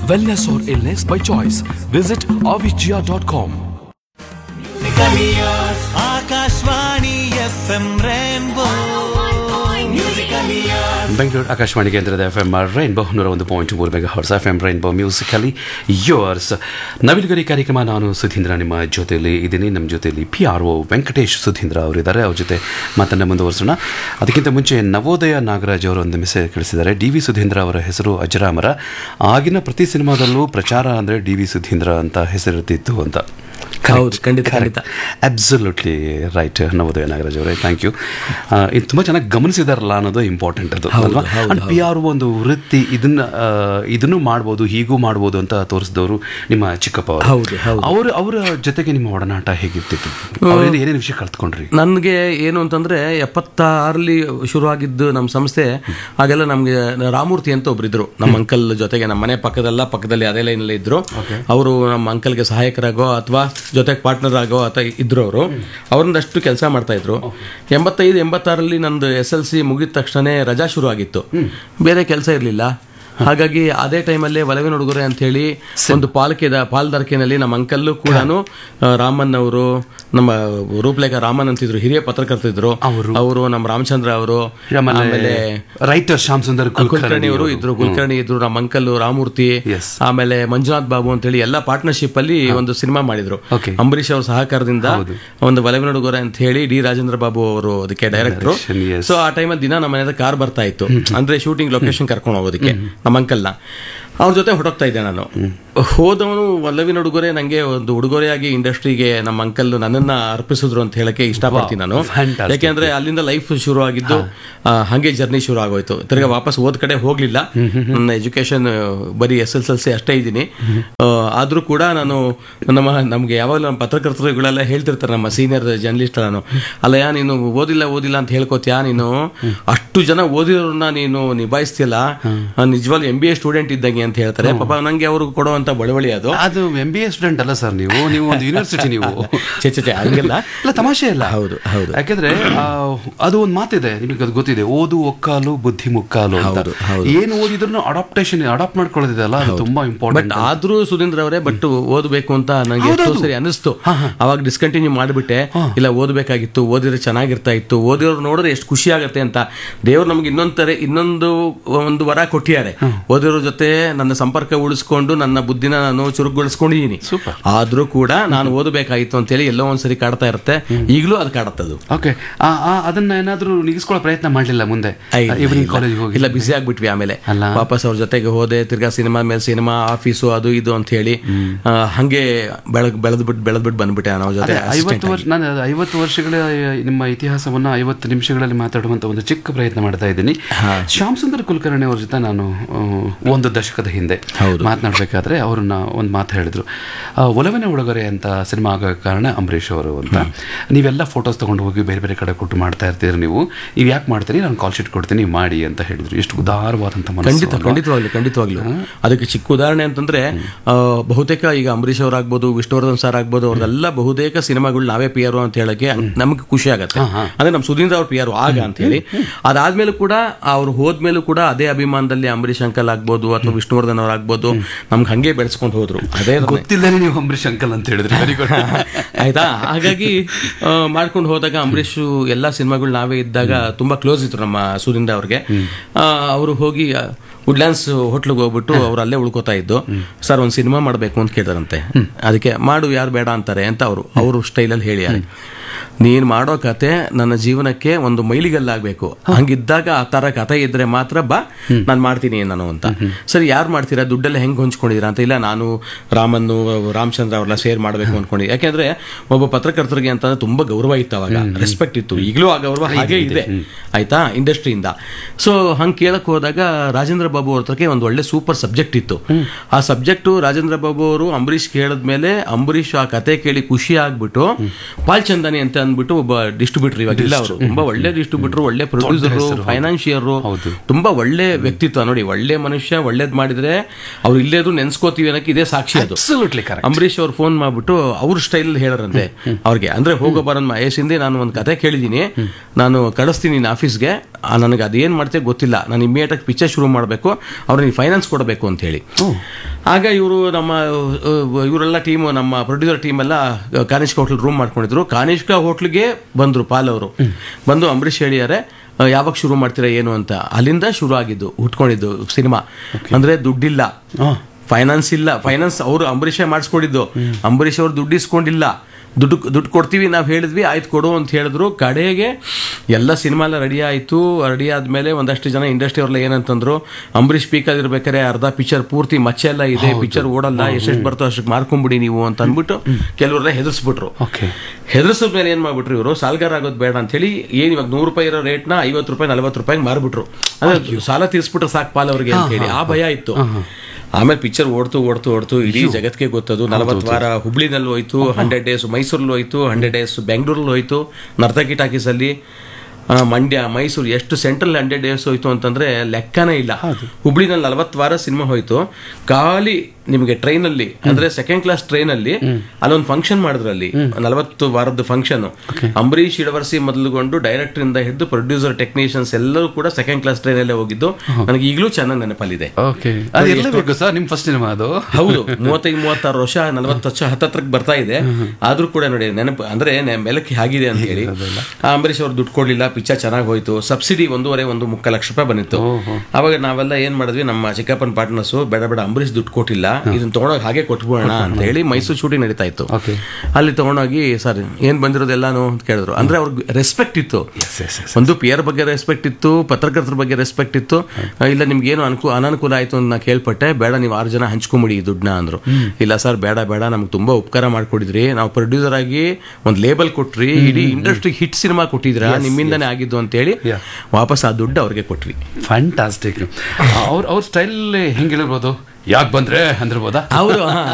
wellness or illness by choice. Visit avicgia.com. Akashvani F M rainbow Bengaluru Akashvani ಕೇಂದ್ರದ F M rainbow ನೂರ ಒಂದು point ಮೂರು mega hertz F M rainbow musically yours ನವಿಲುಗರಿ ಕಾರ್ಯಕ್ರಮ ನಾನು ಸುಧೀಂದ್ರ ನಿಮ್ಮ ಜೊತೆಯಲ್ಲಿ ಇದ್ದೀನಿ ನಮ್ಮ ಜೊತೆಯಲ್ಲಿ P R O Venkatesh Sudhindra ಅವರಿದ್ದಾರೆ ಅವ್ರ ಜೊತೆ ಮಾತನ್ನು ಮುಂದುವರಿಸೋಣ ಅದಕ್ಕಿಂತ ಮುಂಚೆ ನವೋದಯ ನಾಗರಾಜ್ ಅವರು ಒಂದು ಮೆಸೇಜ್ ಕಳಿಸಿದ್ದಾರೆ ಡಿ ವಿ ಸುಧೀಂದ್ರ ಅವರ ಹೆಸರು ಅಜರಾಮರ ಆಗಿನ ಪ್ರತಿ ಸಿನಿಮಾದಲ್ಲೂ ಪ್ರಚಾರ ಅಂದರೆ ಡಿ ವಿ ಸುಧೀಂದ್ರ ಅಂತ ಹೆಸರಿರ್ತಿತ್ತು ಅಂತ ಹೌದು, ಖಂಡಿತ, ಖಂಡಿತ. ಅಬ್ಸಲ್ಯೂಟ್ಲಿ ರೈಟ್ ನವೋದಯ ನಾಗರಾಜ್ ಅವರೇ ಥ್ಯಾಂಕ್ ಯು ಇದು ತುಂಬ ಚೆನ್ನಾಗಿ ಗಮನಿಸಿದಾರಲ್ಲ ಅನ್ನೋದು ಇಂಪಾರ್ಟೆಂಟ್ ಅದು ಹೌದು, ಅಲ್ವಾ ಹೌದು, ಅಂಡ್ ಪಿ ಆರ್ ಒಂದು ವೃತ್ತಿ ಇದನ್ನ ಆ, ಇದನ್ನು ಮಾಡ್ಬೋದು ಹೀಗೂ ಮಾಡ್ಬೋದು ಅಂತ ತೋರಿಸಿದವರು ನಿಮ್ಮ ಚಿಕ್ಕಪ್ಪ ಅವರು ಹೌದು, ಹೌದು. ಅವರು ಅವರ ಜೊತೆಗೆ ನಿಮ್ಮ ಒಡನಾಟ ಹೇಗಿರ್ತಿತ್ತು ಅವರಿಂದ ಏನೇನು ವಿಷಯ ಕಲ್ತ್ಕೊಂಡ್ರಿ ನನಗೆ ಏನು ಅಂತಂದ್ರೆ ಎಪ್ಪತ್ತಾರಲ್ಲಿ ಶುರುವಾಗಿದ್ದು ನಮ್ಮ ಸಂಸ್ಥೆ ಆಗೆಲ್ಲ ನಮಗೆ ರಾಮೂರ್ತಿ ಅಂತ ಒಬ್ರು ಇದ್ರು ನಮ್ಮ ಅಂಕಲ್ ಜೊತೆಗೆ ನಮ್ಮ ಮನೆ ಪಕ್ಕದಲ್ಲ ಪಕ್ಕದಲ್ಲಿ ಅದೇ ಲೈನಲ್ಲಿ ಇದ್ರು ಅವರು ನಮ್ಮ ಅಂಕಲ್ಗೆ ಸಹಾಯಕರಾಗೋ ಅಥವಾ ಜೊತೆಗೆ ಪಾರ್ಟ್ನರ್ ಆಗೋ ಅಥವಾ ಇದ್ರು ಅವರು ಅವ್ರನ್ನಷ್ಟು ಕೆಲಸ ಮಾಡ್ತಾ ಇದ್ರು ಎಂಬತ್ತೈದು ಎಂಬತ್ತಾರಲ್ಲಿ ನಂದು ಎಸ್ ಎಲ್ ಸಿ ಮುಗಿದ ತಕ್ಷಣ ರಜಾ ಶುರು ಆಗಿತ್ತು ಬೇರೆ ಕೆಲಸ ಇರಲಿಲ್ಲ ಹಾಗಾಗಿ ಅದೇ ಟೈಮಲ್ಲೇ ಒಲವಿನ ಉಡುಗೊರೆ ಅಂತ ಹೇಳಿ ಒಂದು ಪಾಲಕಿದ ಪಾಲ್ದಾರಿಕೆನಲ್ಲಿ ನಮ್ಮ ಅಂಕಲ್ಲು ಕೂಡ ರಾಮನ್ ಅವರು ನಮ್ಮ ರೂಪಲೇಖ ರಾಮನ್ ಅಂತಿದ್ರು ಹಿರಿಯ ಪತ್ರಕರ್ತಿದ್ರು ಅವರು ನಮ್ಮ ರಾಮಚಂದ್ರ ಅವರು ಆಮೇಲೆ ರೈಟರ್ ಶ್ಯಾಮ್ ಸುಂದರ್ ಕುಲಕರ್ಣಿ ಅವರು ಇದ್ರು ಕುಲಕರ್ಣಿ ಇದ್ರು ನಮ್ಮ ಅಂಕಲ್ ರಾಮೂರ್ತಿ Yes. ಆಮೇಲೆ ಮಂಜುನಾಥ್ ಬಾಬು ಅಂತ ಹೇಳಿ ಎಲ್ಲ ಪಾರ್ಟ್ನರ್ಶಿಪ್ ಅಲ್ಲಿ ಒಂದು ಸಿನಿಮಾ ಮಾಡಿದ್ರು Okay. ಅಂಬರೀಶ್ ಅವ್ರ ಸಹಕಾರದಿಂದ ಒಂದು ಒಲವಿನ ಉಡುಗೊರೆ ಅಂತ ಹೇಳಿ ಡಿ ರಾಜೇಂದ್ರ ಬಾಬು ಅವರು ಅದಕ್ಕೆ ಡೈರೆಕ್ಟರ್ Direction, yes. ಸೊ ಆ ಟೈಮಲ್ಲಿ ದಿನ ನಮ್ಮ ಮನೆಯಿಂದ ಕಾರ್ ಬರ್ತಾ ಇತ್ತು ಅಂದ್ರೆ ಶೂಟಿಂಗ್ ಲೊಕೇಶನ್ ಕರ್ಕೊಂಡು ಹೋಗೋದಕ್ಕೆ ನಮ್ಮ ಅಂಕಲ್ನ ಅವ್ರ ಜೊತೆ ಹೊರಟೋಗ್ತಾ ಇದ್ದೆ ನಾನು ಹೋದವನು ಒಲವಿನ ಉಡುಗೊರೆ ನಂಗೆ ಒಂದು ಉಡುಗೊರೆಯಾಗಿ ಇಂಡಸ್ಟ್ರಿಗೆ ನಮ್ಮ ಅಂಕಲ್ ನನ್ನನ್ನ ಅರ್ಪಿಸಿದ್ರು ಅಂತ ಹೇಳಕ್ಕೆ ಇಷ್ಟಪಡ್ತೀನಿ ನಾನು fantastic. ಯಾಕೆಂದ್ರೆ ಅಲ್ಲಿಂದ ಲೈಫ್ ಶುರು ಆಗಿದ್ದು ಆ, ಹಂಗೆ ಜರ್ನಿ ಶುರು ಆಗೋಯ್ತು ತಿರ್ಗಾ ವಾಪಸ್ ಓದ್ ಕಡೆ ಹೋಗ್ಲಿಲ್ಲ ನನ್ನ ಎಜುಕೇಶನ್ ಬರೀ ಎಸ್ ಎಲ್ ಎಲ್ ಸಿ ಅಷ್ಟೇ ಇದ್ದೀನಿ ಆದ್ರೂ ಕೂಡ ನಾನು ನಮ್ಮ ನಮ್ಗೆ ಯಾವಾಗಲೂ ನಮ್ಮ ಪತ್ರಕರ್ತರುಗಳೆಲ್ಲ ಹೇಳ್ತಿರ್ತಾರೆ ನಮ್ಮ ಸೀನಿಯರ್ ಜರ್ನಲಿಸ್ಟ್ ನಾನು ಅಲ್ಲಯ್ಯ ನೀನು ಓದಿಲ್ಲ ಓದಿಲ್ಲ ಅಂತ ಹೇಳ್ಕೊತ್ಯಾ ನೀನು ಅಷ್ಟು ಜನ ಓದಿರೋರ್ನ ನೀನು ನಿಭಾಯಿಸ್ತಿಯಲ್ಲ ನಿಜವಾಗ್ಲೂ ಎಂ ಬಿ ಎ ಸ್ಟೂಡೆಂಟ್ ಇದ್ದಂಗೆ ಅಂತ ಹೇಳ್ತಾರೆ ಪಾಪ ನಂಗೆ ಅವರು ಕೊಡುವಂತ ಬಡವಳಿ ಅದು ಅದು ಎಂ ಬಿ ಎ ಸ್ಟೂಡೆಂಟ್ ಅಲ್ಲ ಸರ್ ನೀವು ನೀವು ಒಂದು ಯೂನಿವರ್ಸಿಟಿ ನೀವು ಚೆ ಚೆ ಚೆ, ಹಂಗಿಲ್ಲ ಇಲ್ಲ ತಮಾಷೆ ಇಲ್ಲ ಹೌದು, ಹೌದು. ಯಾಕಂದ್ರೆ ಆ, ಅದು ಒಂದು ಮಾತಿದೆ ನಿಮಗೆ ಅದು ಗೊತ್ತಿದೆ ಓದು ಒಕ್ಕಾಲು ಬುದ್ಧಿ ಮುಕ್ಕಾಲು ಅಂತ ಹೌದು, ಹೌದು. ಏನು ಓದಿದ್ರು ಅಡಾಪ್ಟೇಷನ್ ಅಡಾಪ್ಟ್ ಮಾಡ್ಕೊಳ್ಳೋದಿದೆ ಅಲ್ಲ ಅದು ತುಂಬಾ ಬಟ್ ಇಂಪಾರ್ಟೆಂಟ್ ಆದ್ರೂ ಸುಧೀಂದ್ರ ಅವರೇ ಬಟ್ ಓದಬೇಕು ಅಂತ ನನಗೆ ಎಷ್ಟೋ ಸರಿ ಅನಿಸ್ತು ಅವಾಗ ಡಿಸ್ಕಂಟಿನ್ಯೂ ಮಾಡಿಬಿಟ್ಟೆ ಇಲ್ಲ ಓದಬೇಕಾಗಿತ್ತು ಓದಿದ್ರೆ ಚೆನ್ನಾಗಿರ್ತಾ ಇತ್ತು ಓದಿರೋರು ನೋಡಿದ್ರೆ ಎಷ್ಟು ಖುಷಿ ಆಗುತ್ತೆ ಅಂತ ದೇವ್ರು ನಮ್ಗೆ ಇನ್ನೊಂದ್ ತರ ಇನ್ನೊಂದು ಒಂದು ವರ ಕೊಟ್ಟಿದ್ದಾರೆ ಓದಿರೋ ಜೊತೆ ನನ್ನ ಸಂಪರ್ಕ ಉಳಿಸ್ಕೊಂಡು ನನ್ನ ಬುದ್ಧಿನ ನಾನು ಚುರುಕುಗೊಳಿಸ್ಕೊಂಡಿದ್ದೀನಿ ಆದ್ರೂ ಕೂಡ ನಾನು ಓದಬೇಕಾಗಿತ್ತು ಅಂತೇಳಿ ಎಲ್ಲೋ ಒಂದ್ಸರಿ ಕಾಡ್ತಾ ಇರುತ್ತೆ ಈಗಲೂ ಅದು ಕಾಡುತ್ತದು ಓಕೆ ಅದನ್ನ ಏನಾದ್ರೂ ನಿಗಿಸ್ಕೊಳ್ಳೋ ಪ್ರಯತ್ನ ಮಾಡಲಿಲ್ಲ ಮುಂದೆ ಈವ್ನಿಂಗ್ ಕಾಲೇಜ್ ಹೋಗಿ ಇಲ್ಲ ಬಿಸಿ ಆಗ್ಬಿಟ್ವಿ ಆಮೇಲೆ ಅಲ್ಲ. ವಾಪಸ್ ಅವ್ರ ಜೊತೆಗೆ ಹೋದೆ ತಿರ್ಗಾ ಸಿನಿಮಾ ಮೇಲೆ ಸಿನಿಮಾ ಆಫೀಸು ಅದು ಇದು ಅಂತ ಹೇಳಿ ಆ, ಹಂಗೆ ಬೆಳಗ್ ಬೆಳೆದ್ಬಿಟ್ಟು ಬೆಳೆದ್ಬಿಟ್ಟು ಬಂದ್ಬಿಟ್ಟೆ ನಾನು ಅವ್ರ ಜೊತೆ ಅದೇ, assistant ಐವತ್ತು ಆಗಿ. ವರ್ಷ ನಾನು ಐವತ್ತು ವರ್ಷಗಳ ನಿಮ್ಮ ಇತಿಹಾಸವನ್ನ ಐವತ್ತು ನಿಮಿಷಗಳಲ್ಲಿ ಮಾತಾಡುವಂತ ಒಂದು ಚಿಕ್ಕ ಪ್ರಯತ್ನ ಮಾಡ್ತಾ ಇದ್ದೀನಿ ಶ್ಯಾಮ್ ಸುಂದರ್ ಕುಲಕರ್ಣಿ ಅವ್ರ ಜೊತೆ ನಾನು ಆ, ಒಂದು ದಶಕದ ಹಿಂದೆ ಮಾತನಾಡಬೇಕಾದ್ರೆ ಅವ್ರನ್ನ ಒಂದು ಮಾತು ಹೇಳಿದ್ರು ಆ, ಒಲವಿನ ಉಡುಗೊರೆ ಅಂತ ಸಿನಿಮಾ ಆಗೋ ಕಾರಣ ಅಂಬರೀಷ್ ಅವರು ಅಂತ ನೀವೆಲ್ಲ ಫೋಟೋಸ್ ತಗೊಂಡು ಹೋಗಿ ಬೇರೆ ಬೇರೆ ಕಡೆ ಕೊಟ್ಟು ಮಾಡ್ತಾ ಇರ್ತೀರಿ ನೀವು ನೀವು ಯಾಕೆ ಮಾಡ್ತೀರಿ ನಾನು ಕಾಲ್ ಶೀಟ್ ಕೊಡ್ತೀನಿ ನೀವು ಮಾಡಿ ಅಂತ ಹೇಳಿದ್ರು ಎಷ್ಟು ಉದಾರವಾದಂಥ ಮನಸ್ಸು ಖಂಡಿತ ಅಲ್ವಾ? ಖಂಡಿತವಾಗ್ಲು ಖಂಡಿತವಾಗ್ಲು ಅದಕ್ಕೆ ಚಿಕ್ಕ ಉದಾಹರಣೆ ಅಂತಂದ್ರೆ ಆ, ಬಹುತೇಕ ಈಗ ಅಂಬರೀಷ್ ಅವರಾಗ್ಬೋದು ವಿಷ್ಣುವರ್ಧನ್ ಸರ್ ಆಗ್ಬೋದು ಅವ್ರದೆಲ್ಲ ಬಹುತೇಕ ಸಿನಿಮಾಗಳು ನಾವೇ ಪಿ ಆರ್ ಅಂತ ಹೇಳಕ್ಕೆ ನಮಗೆ ಖುಷಿ ಆಗತ್ತೆ ಅಂದ್ರೆ ನಮ್ಮ ಸುಧೀಂದ್ರ ಅವ್ರ ಪಿ ಆರ್ ಆಗ ಅಂತ ಹೇಳಿ ಅದಾದ್ಮೇಲೂ ಕೂಡ ಅವ್ರು ಹೋದ್ಮೇಲೂ ಕೂಡ ಅದೇ ಅಭಿಮಾನದಲ್ಲಿ ಅಂಬರೀಷ್ ಅಂಕಲ್ ಆಗ್ಬೋದು ಅಥವಾ ವಿಷ್ಣುವರ್ಧನ್ ಅವ್ರು ಆಗ್ಬೋದು ನಮ್ಗೆ ಹಂಗೆ ಬೆಳೆಸ್ಕೊಂಡು ಹೋದ್ರು ಅದೇ ನಮ್ಗೆ- ಗೊತ್ತಿಲ್ಲದೆ ನೀವು ಅಂಬರೀಷ್ ಅಂಕಲ್ ಅಂತ ಹೇಳಿದ್ರಿ ವೆರಿ ಗುಡ್ ಆಯ್ತಾ ಹಾಗಾಗಿ ಆ, ಮಾಡ್ಕೊಂಡು ಹೋದಾಗ ಅಂಬರೀಷ್ ಎಲ್ಲಾ ಸಿನಿಮಾಗಳು ನಾವೇ ಇದ್ದಾಗ ತುಂಬಾ ಕ್ಲೋಸ್ ಇತ್ತು ನಮ್ಮ ಸುಧೀಂದ್ರ ಅವ್ರಿಗೆ ಅವರು ಹೋಗಿ ವುಡ್ಲ್ಯಾಂಡ್ಸ್ ಹೋಟ್ಲಿಗೆ ಹೋಗ್ಬಿಟ್ಟು ಅವ್ರು ಅಲ್ಲೇ ಉಳ್ಕೋತಾ ಇದ್ದು ಸರ್ ಒಂದು ಸಿನಿಮಾ ಮಾಡಬೇಕು ಅಂತ ಕೇಳಿದಾರಂತೆ ಅದಕ್ಕೆ ಮಾಡು ಯಾರು ಬೇಡ ಅಂತಾರೆ ಅಂತ ಅವರು ಅವರು ಸ್ಟೈಲಲ್ಲಿ ಹೇಳಿ ನೀನ್ ಮಾಡೋ ಕತೆ ನನ್ನ ಜೀವನಕ್ಕೆ ಒಂದು ಮೈಲಿಗಲ್ಲಾಗಬೇಕು ಹಂಗಿದ್ದಾಗ ಆ ತರ ಕತೆ ಇದ್ರೆ ಮಾತ್ರ ಬಾ ನಾನು ಮಾಡ್ತೀನಿ ನಾನು ಅಂತ ಸರಿ ಯಾರು ಮಾಡ್ತೀರಾ ದುಡ್ಡೆಲ್ಲ ಹೆಂಗ್ ಹೊಂಚ್ಕೊಂಡಿದ್ದೀರಾ ಅಂತ ಇಲ್ಲ ನಾನು ರಾಮನ್ನು ರಾಮಚಂದ್ರ ಅವ್ರೆಲ್ಲ ಶೇರ್ ಮಾಡಬೇಕು ಅನ್ಕೊಂಡಿದ್ದೆ ಯಾಕೆಂದ್ರೆ ಒಬ್ಬ ಪತ್ರಕರ್ತರಿಗೆ ಅಂತಂದ್ರೆ ತುಂಬಾ ಗೌರವ ಇತ್ತು ಅವಾಗ ರೆಸ್ಪೆಕ್ಟ್ ಇತ್ತು ಈಗಲೂ ಆ ಗೌರವ ಹಾಗೆ ಇದೆ ಆಯ್ತಾ ಇಂಡಸ್ಟ್ರಿಯಿಂದ ಸೊ ಹಂಗೆ ಕೇಳಕ್ ಹೋದಾಗ ರಾಜೇಂದ್ರ ಬಾಬು ಅವ್ರ ಹತ್ರಕ್ಕೆ ಒಂದು ಒಳ್ಳೆ ಸೂಪರ್ ಸಬ್ಜೆಕ್ಟ್ ಇತ್ತು ಆ ಸಬ್ಜೆಕ್ಟ್ ರಾಜೇಂದ್ರ ಬಾಬು ಅವರು ಅಂಬರೀಷ್ ಕೇಳಿದ್ಮೇಲೆ ಅಂಬರೀಷ್ ಆ ಕತೆ ಕೇಳಿ ಖುಷಿ ಆಗ್ಬಿಟ್ಟು ಪಾಲ್ ಚಂದನಿ ಅಂತ ಅಂದ್ಬಿಟ್ಟು ಒಬ್ಬ ಡಿಸ್ಟ್ರಿಬ್ಯೂಟರ್ ಇವಾಗ ಇಲ್ಲ ಅವರು ತುಂಬಾ ಒಳ್ಳೆ ಡಿಸ್ಟ್ರಿಬ್ಯೂಟರ್ ಒಳ್ಳೆ ಪ್ರೊಡ್ಯೂಸರ್ ಫೈನಾನ್ಷಿಯರ್ ತುಂಬಾ ಒಳ್ಳೆ ವ್ಯಕ್ತಿತ್ವ ನೋಡಿ ಒಳ್ಳೆ ಮನುಷ್ಯ ಒಳ್ಳೇದ್ ಮಾಡಿದ್ರೆ ಅವ್ರು ಇಲ್ಲೇದು ನೆನ್ಸ್ಕೋತೀವಿ ಅನ್ನಕ್ಕೆ ಇದೇ ಸಾಕ್ಷಿ ಅದು Absolutely correct. ಅಂಬರೀಷ್ ಅವ್ರು ಫೋನ್ ಮಾಡ್ಬಿಟ್ಟು ಅವ್ರ ಸ್ಟೈಲ್ ಹೇಳರಂತೆ ಅವ್ರಿಗೆ ಅಂದ್ರೆ ಹೋಗೋ ಬರೋನ್ ಮಹೇಶ್ ಹಿಂದೆ ನಾನು ಒಂದು ಕತೆ ಕೇಳಿದ್ದೀನಿ ನಾನು ಕಳಿಸ್ತೀನಿ ನಿನ್ನ ಆಫೀಸ್ಗೆ ನನಗೆ ಅದೇನ್ ಮಾಡ್ತೇ ಗೊತ್ತಿಲ್ಲ ನಾನು ಇಮಿಡಿಯೇಟ್ ಆಗಿ ಪಿಕ್ಚರ್ ಶುರು ಮಾಡಬೇಕು ಅವ್ರಿಗೆ ಫೈನಾನ್ಸ್ ಕೊಡಬೇಕು ಅಂತ ಹೇಳಿ ಆಗ ಇವರು ನಮ್ಮ ಅಹ್, ಇವರೆಲ್ಲ ಟೀಮ್ ನಮ್ಮ ಪ್ರೊಡ್ಯೂಸರ್ ಟೀಮ್ ಎಲ್ಲ ಕಾನಿಷ್ಕ ಹೋಟ್ಲ್ ರೂಮ್ ಮಾಡ್ಕೊಂಡಿದ್ರು ಕಾನಿಷ್ಕ ಹೋಟ್ಲಿಗೆ ಬಂದ್ರು ಪಾಲ್ ಅವರು ಬಂದು ಅಂಬರೀಷ್ ಹೇಳಿಯಾರೆ ಅಹ್, ಯಾವಾಗ ಶುರು ಮಾಡ್ತೀರಾ ಏನು ಅಂತ ಅಲ್ಲಿಂದ ಶುರು ಆಗಿದ್ದು ಹುಟ್ಕೊಂಡಿದ್ದು ಸಿನಿಮಾ ಅಂದ್ರೆ ದುಡ್ಡಿಲ್ಲ ಫೈನಾನ್ಸ್ ಇಲ್ಲ ಫೈನಾನ್ಸ್ ಅವರು ಅಂಬರೀಷೇ ಮಾಡಿಸ್ಕೊಂಡಿದ್ದು ಅಂಬರೀಷ್ ಅವ್ರು ದುಡ್ಡು ಇಸ್ಕೊಂಡಿಲ್ಲ ದುಡ್ಡು ದುಡ್ಡು ಕೊಡ್ತೀವಿ ನಾವು ಹೇಳಿದ್ವಿ ಆಯ್ತು ಕೊಡು ಅಂತ ಹೇಳಿದ್ರು ಕಡೆಗೆ ಎಲ್ಲ ಸಿನಿಮಾ ಎಲ್ಲ ರೆಡಿ ಆಯಿತು ರೆಡಿ ಆದಮೇಲೆ ಒಂದಷ್ಟು ಜನ ಇಂಡಸ್ಟ್ರಿ ಅವ್ರೆಲ್ಲ ಏನಂತಂದ್ರು ಅಂಬರೀಷ್ ಪೀಕಲ್ಲಿ ಇರ್ಬೇಕಾದ್ರೆ ಅರ್ಧ ಪಿಕ್ಚರ್ ಪೂರ್ತಿ ಮಚ್ಚೆ ಎಲ್ಲ ಇದೆ ಪಿಕ್ಚರ್ ಓಡಲ್ಲ ಎಷ್ಟೆಷ್ಟು ಬರ್ತೋ ಅಷ್ಟಕ್ಕೆ ಮಾರ್ಕೊಂಬಿಡಿ ನೀವು ಅಂತ ಅಂದ್ಬಿಟ್ಟು ಕೆಲವ್ರೆಲ್ಲ ಹೆದರ್ಸ್ಬಿಟ್ರು ಓಕೆ ಹೆದರ್ಸಿದ ಮೇಲೆ ಏನ್ ಮಾಡ್ಬಿಟ್ರು ಇವರು ಸಾಲ್ಗಾರ ಆಗೋದು ಬೇಡ ಅಂತ ಹೇಳಿ ಏನ್ ಇವಾಗ ನೂರು ರೂಪಾಯಿ ಇರೋ ರೇಟ್ನ ಐವತ್ತು ರೂಪಾಯಿ ನಲ್ವತ್ತು ರೂಪಾಯಿಗೆ ಮಾರ್ಬಿಟ್ರು ಅಂದ್ರೆ ಸಾಲ ತೀರ್ಸ್ಬಿಟ್ರೆ ಸಾಕು ಪಾಲ್ ಅವ್ರಿಗೆ ಅಂತ ಹೇಳಿ ಆ ಭಯ ಇತ್ತು ಆಮೇಲೆ ಪಿಕ್ಚರ್ ಓಡ್ತು ಓಡ್ತು ಓಡ್ತು ಇಡೀ ಜಗತ್ಗೆ ಗೊತ್ತದು ನಲವತ್ತು ವಾರ ಹುಬ್ಳಿನಲ್ಲಿ ಹೋಯ್ತು ಹಂಡ್ರೆಡ್ ಡೇಸ್ ಮೈಸೂರಲ್ಲಿ ಹೋಯ್ತು ಹಂಡ್ರೆಡ್ ಡೇಸ್ ಬೆಂಗಳೂರಲ್ಲಿ ಹೋಯ್ತು ನರ್ತಕಿ ಟಾಕೀಸಲ್ಲಿ ಆ, ಮಂಡ್ಯ ಮೈಸೂರು ಎಷ್ಟು ಸೆಂಟ್ರಲ್ ಹಂಡ್ರೆಡ್ ಡೇಸ್ ಹೋಯ್ತು ಅಂತಂದ್ರೆ ಲೆಕ್ಕನೇ ಇಲ್ಲ ಹುಬ್ಳಿನಲ್ಲಿ ನಲವತ್ತು ವಾರ ಸಿನಿಮಾ ಹೋಯ್ತು ಖಾಲಿ ನಿಮಗೆ ಟ್ರೈನಲ್ಲಿ ಅಂದ್ರೆ ಸೆಕೆಂಡ್ ಕ್ಲಾಸ್ ಟ್ರೈನಲ್ಲಿ ಅಲ್ಲೊಂದು ಫಂಕ್ಷನ್ ಮಾಡಿದ್ರು ಅಲ್ಲಿ ನಲವತ್ತು ವಾರದ ಫಂಕ್ಷನ್ ಅಂಬರೀಶ್ ಇಡವರ್ಸಿ ಮೊದಲುಗೊಂಡು ಡೈರೆಕ್ಟರ್ ಇಂದ ಹಿಡಿದು ಪ್ರೊಡ್ಯೂಸರ್ ಟೆಕ್ನಿಷಿಯನ್ಸ್ ಎಲ್ಲರೂ ಕೂಡ ಸೆಕೆಂಡ್ ಕ್ಲಾಸ್ ಟ್ರೈನಲ್ಲೇ ಹೋಗಿದ್ದು ನನಗೆ ಈಗಲೂ ಚೆನ್ನಾಗಿ ನೆನಪಲ್ಲಿದೆ ಓಕೆ ಅದು ಇರಲೇಬೇಕು ಸರ್ ನಿಮ್ಮ ಫಸ್ಟ್ ಸಿನಿಮಾ ಅದು ಹೌದು ಮೂವತ್ತೈದು ಮೂವತ್ತಾರು ವರ್ಷ ನಲವತ್ತು ವರ್ಷ ಹತ್ತತ್ರಕ್ಕೆ ಬರ್ತಾ ಇದೆ ಆದ್ರೂ ಕೂಡ ನೋಡಿ ನೆನಪು ಅಂದ್ರೆ ನೆ- ಮೆಲಕ್ಕೆ ಆಗಿದೆ ಅಂತ ಹೇಳಿ ಆ ಅಂಬರೀಶ್ ಅವ್ರು ದುಡ್ಡು ಕೊಡ್ಲಿಲ್ಲ ಪಿಕ್ಚರ್ ಚೆನ್ನಾಗಿ ಹೋಯ್ತು ಸಬ್ಸಿಡಿ ಒಂದೂವರೆ ಒಂದು ಮುಕ್ಕ ಲಕ್ಷ ರೂಪಾಯಿ ಬಂದಿತ್ತು ಅವಾಗ ನಾವೆಲ್ಲ ಏನ್ ಮಾಡಿದ್ವಿ ನಮ್ಮ ಚಿಕ್ಕಪ್ಪನ ಪಾರ್ಟ್ನರ್ಸ್ ಬೇಡ ಬೇಡ ಅಂಬರೀಶ್ ದುಡ್ಡು ಕೊಟ್ಟಿಲ್ಲ ಇದನ್ನ ತಗೊಂಡೋಗಿ ಹಾಗೆ ಕೊಟ್ಬಿಡೋಣ ಅಂತ ಹೇಳಿ ಮೈಸೂರು ಶೂಟಿಂಗ್ ನಡೀತಾ ಇತ್ತು Okay. ಅಲ್ಲಿ ತಗೊಂಡೋಗಿ ಸರ್ ಏನ್ ಬಂದಿರೋದೆಲ್ಲಾನು ಅಂತ ಕೇಳಿದ್ರು ಅಂದ್ರೆ ಅವ್ರಿಗೆ ರೆಸ್ಪೆಕ್ಟ್ ಇತ್ತು ಎಸ್ ಎಸ್ ಎಸ್ ಒಂದು ಪಿ ಆರ್ ಬಗ್ಗೆ ರೆಸ್ಪೆಕ್ಟ್ ಇತ್ತು ಪತ್ರಕರ್ತರ ಬಗ್ಗೆ ರೆಸ್ಪೆಕ್ಟ್ ಇತ್ತು ಆ, ಇಲ್ಲ ನಿಮ್ಗೆ ಏನು ಅನುಕೂಲ ಅನಾನುಕೂಲ ಆಯ್ತು ಅಂತ ನಾ ಕೇಳ್ಪಟ್ಟೆ ಬೇಡ ನೀವು ಆರು ಜನ ಹಂಚ್ಕೊಂಬಿಡಿ ಈ ದುಡ್ಡನ್ನ ಅಂದ್ರು ಇಲ್ಲ ಸರ್ ಬೇಡ ಬೇಡ ನಮ್ಗೆ ತುಂಬಾ ಉಪಕಾರ ಮಾಡ್ಕೊಡಿದ್ರಿ ನಾವು ಪ್ರೊಡ್ಯೂಸರ್ ಆಗಿ ಒಂದು ಲೇಬಲ್ ಕೊಟ್ರಿ ಇಡೀ ಇಂಡಸ್ಟ್ರಿ ಹಿಟ್ ಸಿನಿಮಾ ಕೊಟ್ಟಿದ್ರ ನಿಮ್ಮಿಂದನೇ ಆಗಿದ್ದು ಅಂತ ಹೇಳಿ Yeah. ವಾಪಸ್ ಆ ದುಡ್ಡು ಅವ್ರಿಗೆ ಕೊಟ್ವಿ ಫ್ಯಾಂಟಾಸ್ಟಿಕ್ ಅವ್ರ ಅವ್ರ ಸ್ಟೈಲ್ ಹೆಂಗೆ ಹೇಳಿರ್ಬೋದು ಯಾಕೆ ಬಂದ್ರೆ ಅಂದಿರ್ಬೋದಾ ಅವರು